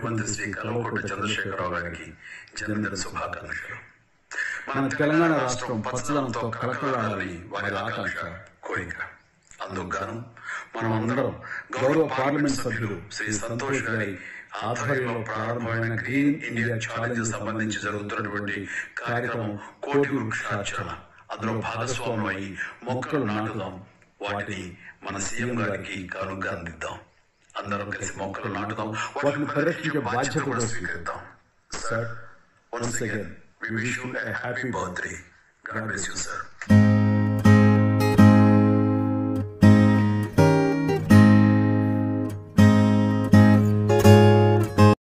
ముఖ్యమంత్రి శ్రీ కల్వకుంట్ల చంద్రశేఖరరావు గారికి జన్మదిన శుభాకాంక్షలు మన తెలంగాణ రాష్ట్రం పచ్చదనంతో కలకలాడాలని వారి ఆకాంక్ష కోరిక అందుకు గాను మనం అందరం గౌరవ పార్లమెంట్ సభ్యులు శ్రీ సంతోష్ గారి ఆధ్వర్యంలో ప్రారంభమైన గ్రీన్ ఇండియా ఛాలెంజ్ సంబంధించి జరుగుతున్నటువంటి కార్యక్రమం కోటి వృక్షార్చన అందులో భాగస్వామై మొక్కలు నాటుదాం వాటిని మన సీఎం గారికి కానుక అందిద్దాం అందరం కలిసి మొక్కలు నాటుదాం వాటిని పరిరక్షించే బాధ్యత కూడా స్వీకరిద్దాం sir once again we wish you happy birthday God bless you sir